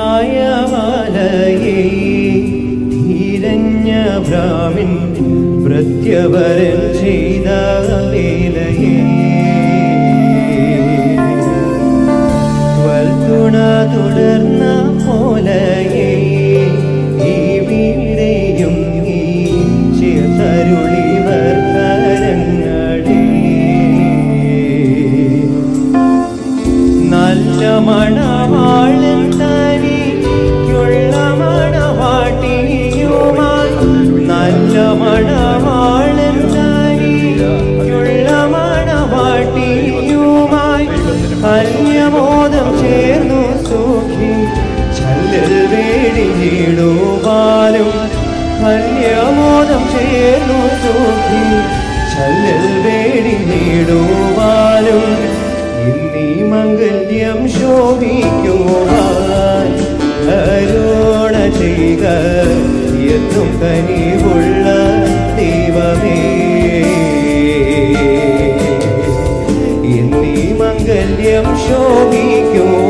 കായമാലയെ ധീരഞ്ഞ ഭ്രാമിൻ പ്രത്യവരൻ ചെയ്ത വേലയെ വൽത്തുണ തുടർന്ന പോലയെ ഈ വീടെയും ഈ ചേർത്തരുളിവർ കരങ്ങളെ നല്ല മണവാളൻ തനിക്കുള്ള മണവാട്ടിയുമായി നല്ല മണവാളൻ തനിക്കുള്ള മണവാട്ടിയുമായി കല്യമോദം ചേർന്നു സൂഖി ചല്ലൽ വേടിഞ്ഞിടുവാനും കല്യമോദം ചേർന്നു സൂഖി ചല്ലൽ വേടിഞ്ഞിടുവാനും ഇന്നീ മംഗല്യം ശോഭിക്കുവാൻ കരുണ ചെയ്യുക എന്നും കനിവുള്ള ദൈവമേ ഇന്നീ മംഗല്യം ശോഭിക്കുവാൻ